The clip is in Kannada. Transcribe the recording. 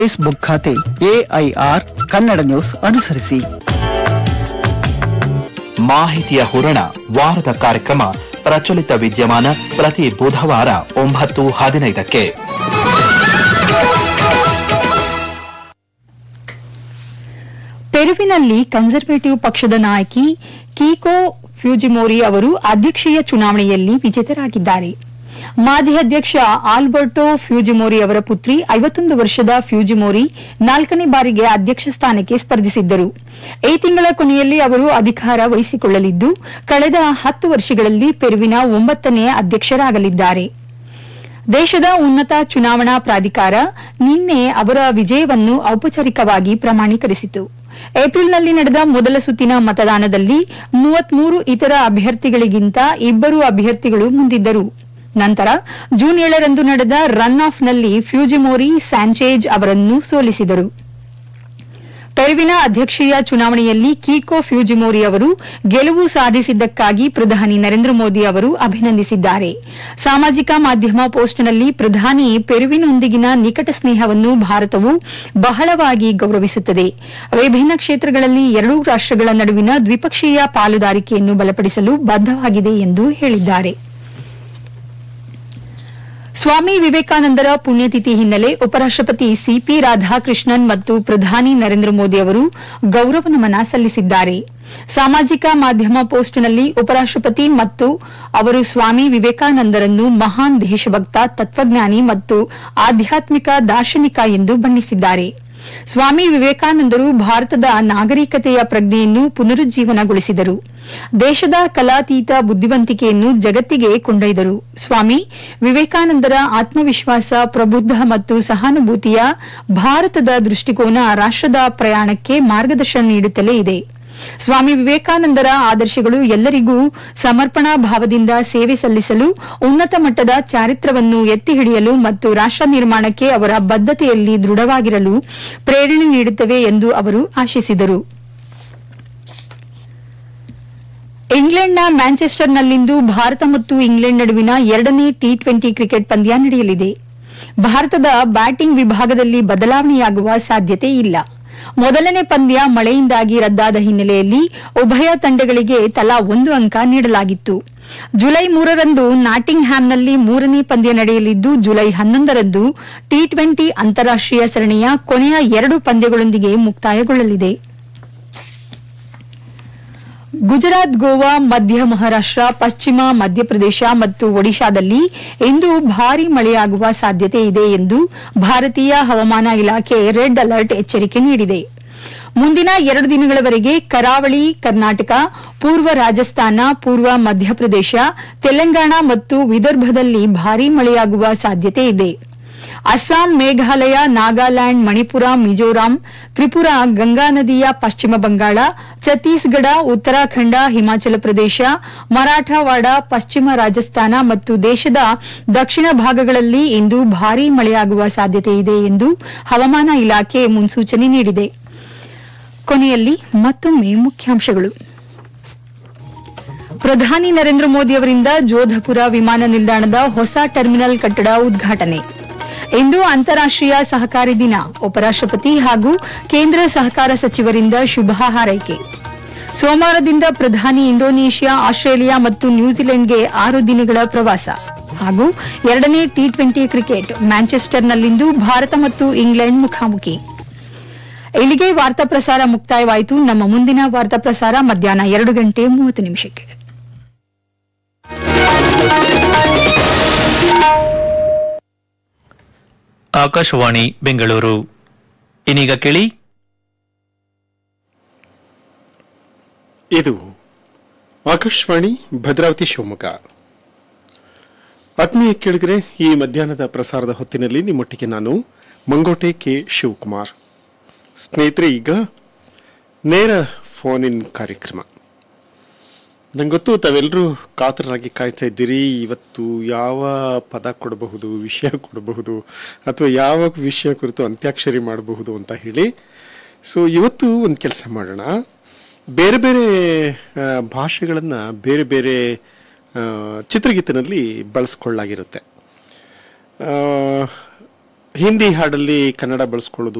ಫೇಸ್ಬುಕ್ ಖಾತೆ ಎಐಆರ್ ಕನ್ನಡ ನ್ಯೂಸ್ ಅನುಸರಿಸಿ ಮಾಹಿತಿಯ ಹೂರಣ ವಾರದ ಕಾರ್ಯಕ್ರಮ ಪ್ರಚಲಿತ ವಿದ್ಯಮಾನ ಪ್ರತಿ ಬುಧವಾರ ಒಂಬತ್ತು ಹದಿನೈದಕ್ಕೆ ಪೆರುವಿನಲ್ಲಿ ಕನ್ಸರ್ವೇಟಿವ್ ಪಕ್ಷದ ನಾಯಕಿ ಕೀಕೋ ಫ್ಯೂಜಿಮೋರಿ ಅವರು ಅಧ್ಯಕ್ಷೀಯ ಚುನಾವಣೆಯಲ್ಲಿ ವಿಜೇತರಾಗಿದ್ದಾರೆ ಮಾಜಿ ಅಧ್ಯಕ್ಷ ಆಲ್ಬರ್ಟೋ ಫ್ಯೂಜಿಮೋರಿ ಅವರ ಪುತ್ರಿ ಐವತ್ತೊಂದು ವರ್ಷದ ಫ್ಯೂಜಿಮೋರಿ ನಾಲ್ಕನೇ ಬಾರಿಗೆ ಅಧ್ಯಕ್ಷ ಸ್ಥಾನಕ್ಕೆ ಸ್ಪರ್ಧಿಸಿದ್ದರು ಈ ತಿಂಗಳ ಕೊನೆಯಲ್ಲಿ ಅವರು ಅಧಿಕಾರ ವಹಿಸಿಕೊಳ್ಳಲಿದ್ದು ಕಳೆದ ಹತ್ತು ವರ್ಷಗಳಲ್ಲಿ ಪೆರುವಿನ ಒಂಬತ್ತನೇ ಅಧ್ಯಕ್ಷರಾಗಲಿದ್ದಾರೆ ದೇಶದ ಉನ್ನತ ಚುನಾವಣಾ ಪ್ರಾಧಿಕಾರ ನಿನ್ನೆ ಅವರ ವಿಜಯವನ್ನು ಔಪಚಾರಿಕವಾಗಿ ಪ್ರಮಾಣೀಕರಿಸಿತು ಏಪ್ರಿಲ್ನಲ್ಲಿ ನಡೆದ ಮೊದಲ ಸುತ್ತಿನ ಮತದಾನದಲ್ಲಿ ಮೂವತ್ಮೂರು ಇತರ ಅಭ್ಯರ್ಥಿಗಳಿಗಿಂತ ಇಬ್ಬರು ಅಭ್ಯರ್ಥಿಗಳು ಮುಂದಿದ್ದರು ನಂತರ ಜೂನ್ ಏಳರಂದು ನಡೆದ ರನ್ ಆಫ್ನಲ್ಲಿ ಫ್ಯೂಜಿಮೋರಿ ಸ್ಯಾಂಚೇಜ್ ಅವರನ್ನು ಸೋಲಿಸಿದರು ಪೆರುವಿನ ಅಧ್ಯಕ್ಷೀಯ ಚುನಾವಣೆಯಲ್ಲಿ ಕೀಕೋ ಫ್ಯೂಜಿಮೋರಿ ಅವರು ಗೆಲುವು ಸಾಧಿಸಿದ್ದಕ್ಕಾಗಿ ಪ್ರಧಾನಿ ನರೇಂದ್ರ ಮೋದಿ ಅವರು ಅಭಿನಂದಿಸಿದ್ದಾರೆ ಸಾಮಾಜಿಕ ಮಾಧ್ಯಮ ಪೋಸ್ಟ್ನಲ್ಲಿ ಪ್ರಧಾನಿ ಪೆರುವಿನೊಂದಿಗಿನ ನಿಕಟ ಸ್ನೇಹವನ್ನು ಭಾರತವು ಬಹಳವಾಗಿ ಗೌರವಿಸುತ್ತದೆ ವಿಭಿನ್ನ ಕ್ಷೇತ್ರಗಳಲ್ಲಿ ಎರಡೂ ರಾಷ್ಟಗಳ ನಡುವಿನ ದ್ವಿಪಕ್ಷೀಯ ಪಾಲುದಾರಿಕೆಯನ್ನು ಬಲಪಡಿಸಲು ಬದ್ದವಾಗಿದೆ ಎಂದು ಹೇಳಿದ್ದಾರೆ ಸ್ವಾಮಿ ವಿವೇಕಾನಂದರ ಪುಣ್ಯತಿಥಿ ಹಿನ್ನೆಲೆ ಉಪರಾಷ್ಟಪತಿ ಸಿಪಿ ರಾಧಾಕೃಷ್ಣನ್ ಮತ್ತು ಪ್ರಧಾನಿ ನರೇಂದ್ರ ಮೋದಿ ಅವರು ಗೌರವ ನಮನ ಸಲ್ಲಿಸಿದ್ದಾರೆ ಸಾಮಾಜಿಕ ಮಾಧ್ಯಮ ಪೋಸ್ಟ್ನಲ್ಲಿ ಉಪರಾಷ್ಟಪತಿ ಮತ್ತು ಅವರು ಸ್ವಾಮಿ ವಿವೇಕಾನಂದರನ್ನು ಮಹಾನ್ ದೇಶಭಕ್ತ ತತ್ವಜ್ಞಾನಿ ಮತ್ತು ಆಧ್ಯಾತ್ಮಿಕ ದಾರ್ಶನಿಕ ಎಂದು ಬಣ್ಣಿಸಿದ್ದಾರೆ ಸ್ವಾಮಿ ವಿವೇಕಾನಂದರು ಭಾರತದ ನಾಗರಿಕತೆಯ ಪ್ರಜ್ಞೆಯನ್ನು ಪುನರುಜ್ಜೀವನಗೊಳಿಸಿದರು ದೇಶದ ಕಲಾತೀತ ಬುದ್ಧಿವಂತಿಕೆಯನ್ನು ಜಗತ್ತಿಗೆ ಕೊಂಡೊಯ್ದರು ಸ್ವಾಮಿ ವಿವೇಕಾನಂದರ ಆತ್ಮವಿಶ್ವಾಸ ಪ್ರಬುದ್ಧ ಮತ್ತು ಸಹಾನುಭೂತಿಯ ಭಾರತದ ದೃಷ್ಟಿಕೋನ ರಾಷ್ಟದ ಪ್ರಯಾಣಕ್ಕೆ ಮಾರ್ಗದರ್ಶನ ನೀಡುತ್ತಲೇ ಇದೆ ಸ್ವಾಮಿ ವಿವೇಕಾನಂದರ ಆದರ್ಶಗಳು ಎಲ್ಲರಿಗೂ ಸಮರ್ಪಣಾ ಭಾವದಿಂದ ಸೇವೆ ಸಲ್ಲಿಸಲು ಉನ್ನತ ಮಟ್ಟದ ಚಾರಿತ್ರವನ್ನು ಎತ್ತಿ ಹಿಡಿಯಲು ಮತ್ತು ರಾಷ್ಟ ನಿರ್ಮಾಣಕ್ಕೆ ಅವರ ಬದ್ಧತೆಯಲ್ಲಿ ದೃಢವಾಗಿರಲು ಪ್ರೇರಣೆ ನೀಡುತ್ತವೆ ಎಂದು ಅವರು ಆಶಿಸಿದರು ಇಂಗ್ಲೆಂಡ್ನ ಮ್ಯಾಂಚೆಸ್ಟರ್ನಲ್ಲಿಂದು ಭಾರತ ಮತ್ತು ಇಂಗ್ಲೆಂಡ್ ನಡುವಿನ ಎರಡನೇ ಟಿ ಟ್ವೆಂಟಿ ಕ್ರಿಕೆಟ್ ಪಂದ್ಯ ನಡೆಯಲಿದೆ ಭಾರತದ ಬ್ಯಾಟಿಂಗ್ ವಿಭಾಗದಲ್ಲಿ ಬದಲಾವಣೆಯಾಗುವ ಸಾಧ್ಯತೆ ಇಲ್ಲ ಮೊದಲನೇ ಪಂದ್ಯ ಮಳೆಯಿಂದಾಗಿ ರದ್ದಾದ ಹಿನ್ನೆಲೆಯಲ್ಲಿ ಉಭಯ ತಂಡಗಳಿಗೆ ತಲಾ ಒಂದು ಅಂಕ ನೀಡಲಾಗಿತ್ತು ಜುಲೈ ಮೂರರಂದು ನಾಟಿಂಗ್ ಹ್ಯಾಮ್ನಲ್ಲಿ ಮೂರನೇ ಪಂದ್ಯ ನಡೆಯಲಿದ್ದು ಜುಲೈ ಹನ್ನೊಂದರಂದು ಟಿ ಟ್ವೆಂಟಿ ಅಂತಾರಾಷ್ಟೀಯ ಸರಣಿಯ ಕೊನೆಯ ಎರಡು ಪಂದ್ಯಗಳೊಂದಿಗೆ ಮುಕ್ತಾಯಗೊಳ್ಳಲಿದೆ ಗುಜರಾತ್ ಗೋವಾ ಮಧ್ಯ ಮಹಾರಾಷ್ಟ ಪಶ್ಚಿಮ ಮಧ್ಯಪ್ರದೇಶ ಮತ್ತು ಒಡಿಶಾದಲ್ಲಿ ಇಂದು ಭಾರೀ ಮಳೆಯಾಗುವ ಸಾಧ್ಯತೆ ಇದೆ ಎಂದು ಭಾರತೀಯ ಹವಾಮಾನ ಇಲಾಖೆ ರೆಡ್ ಅಲರ್ಟ್ ಎಚ್ಚರಿಕೆ ನೀಡಿದೆ ಮುಂದಿನ ಎರಡು ದಿನಗಳವರೆಗೆ ಕರಾವಳಿ ಕರ್ನಾಟಕ ಪೂರ್ವ ರಾಜಸ್ಥಾನ ಪೂರ್ವ ಮಧ್ಯಪ್ರದೇಶ ತೆಲಂಗಾಣ ಮತ್ತು ವಿದರ್ಭದಲ್ಲಿ ಭಾರೀ ಮಳೆಯಾಗುವ ಸಾಧ್ಯತೆ ಇದೆ ಅಸ್ಸಾಂ ಮೇಘಾಲಯ ನಾಗಾಲ್ಯಾಂಡ್ ಮಣಿಪುರ ಮಿಜೋರಾಂ ತ್ರಿಪುರಾ ಗಂಗಾ ನದಿಯ ಪಶ್ಚಿಮ ಬಂಗಾಳ ಛತ್ತೀಸ್ಗಢ ಉತ್ತರಾಖಂಡ ಹಿಮಾಚಲ ಪ್ರದೇಶ ಮರಾಠವಾಡ ಪಶ್ಚಿಮ ರಾಜಸ್ಥಾನ ಮತ್ತು ದೇಶದ ದಕ್ಷಿಣ ಭಾಗಗಳಲ್ಲಿ ಇಂದು ಭಾರೀ ಮಳೆಯಾಗುವ ಸಾಧ್ಯತೆ ಇದೆ ಎಂದು ಹವಾಮಾನ ಇಲಾಖೆ ಮುನ್ಸೂಚನೆ ನೀಡಿದೆ ಕೊನೆಯಲ್ಲಿ ಮತ್ತೊಮ್ಮೆ ಮುಖ್ಯಾಂಶಗಳು ಪ್ರಧಾನಿ ನರೇಂದ್ರ ಮೋದಿ ಅವರಿಂದ ಜೋಧಪುರ ವಿಮಾನ ನಿಲ್ದಾಣದ ಹೊಸ ಟರ್ಮಿನಲ್ ಕಟ್ಟಡ ಉದ್ಘಾಟನೆ ಇಂದು ಅಂತಾರಾಷ್ಟೀಯ ಸಹಕಾರಿ ದಿನ ಉಪರಾಷ್ಟಪತಿ ಹಾಗೂ ಕೇಂದ್ರ ಸಹಕಾರ ಸಚಿವರಿಂದ ಶುಭ ಹಾರೈಕೆ ಸೋಮವಾರದಿಂದ ಪ್ರಧಾನಿ ಇಂಡೋನೇಷ್ಯಾ ಆಸ್ಟ್ರೇಲಿಯಾ ಮತ್ತು ನ್ಯೂಜಿಲೆಂಡ್ಗೆ ಆರು ದಿನಗಳ ಪ್ರವಾಸ ಹಾಗೂ ಎರಡನೇ ಟಿ ಟ್ವೆಂಟಿ ಕ್ರಿಕೆಟ್ ಮ್ಯಾಂಚೆಸ್ಟರ್ನಲ್ಲಿಂದು ಭಾರತ ಮತ್ತು ಇಂಗ್ಲೆಂಡ್ ಮುಖಾಮುಖಿ ಇಲ್ಲಿಗೆ ವಾರ್ತಾ ಪ್ರಸಾರ ಮುಕ್ತಾಯವಾಯಿತು ನಮ್ಮ ಮುಂದಿನ ವಾರ್ತಾ ಪ್ರಸಾರ ಮಧ್ಯಾಹ್ನ ಎರಡು ಗಂಟೆ ಮೂವತ್ತು ನಿಮಿಷಕ್ಕೆ ಆಕಾಶವಾಣಿ ಬೆಂಗಳೂರು ಇನ್ನೀಗ ಕೇಳಿ ಇದು ಆಕಾಶವಾಣಿ ಭದ್ರಾವತಿ ಶಿವಮೊಗ್ಗ ಆತ್ಮೀಯ ಕೇಳಿದರೆ ಈ ಮಧ್ಯಾಹ್ನದ ಪ್ರಸಾರದ ಹೊತ್ತಿನಲ್ಲಿ ನಿಮ್ಮೊಟ್ಟಿಗೆ ನಾನು ಮಂಗೋಟೆ ಕೆ ಶಿವಕುಮಾರ್ ಸ್ನೇಹಿತರೆ ಈಗ ನೇರ ಫೋನ್ ಇನ್ ಕಾರ್ಯಕ್ರಮ ನಂಗೆ ಗೊತ್ತು ತಾವೆಲ್ಲರೂ ಕಾತರರಾಗಿ ಕಾಯ್ತಾ ಇದ್ದೀರಿ ಇವತ್ತು ಯಾವ ಪದ ಕೊಡಬಹುದು ವಿಷಯ ಕೊಡಬಹುದು ಅಥವಾ ಯಾವ ವಿಷಯ ಕುರಿತು ಅಂತ್ಯಾಕ್ಷರಿ ಮಾಡಬಹುದು ಅಂತ ಹೇಳಿ ಸೊ ಇವತ್ತು ಒಂದು ಕೆಲಸ ಮಾಡೋಣ ಬೇರೆ ಬೇರೆ ಭಾಷೆಗಳನ್ನು ಬೇರೆ ಬೇರೆ ಆ, ಚಿತ್ರಗೀತಿನಲ್ಲಿ ಬಳಸ್ಕೊಳ್ಳಾಗಿರುತ್ತೆ ಆ, ಹಿಂದಿ ಹಾಡಲ್ಲಿ ಕನ್ನಡ ಬಳಸ್ಕೊಳ್ಳೋದು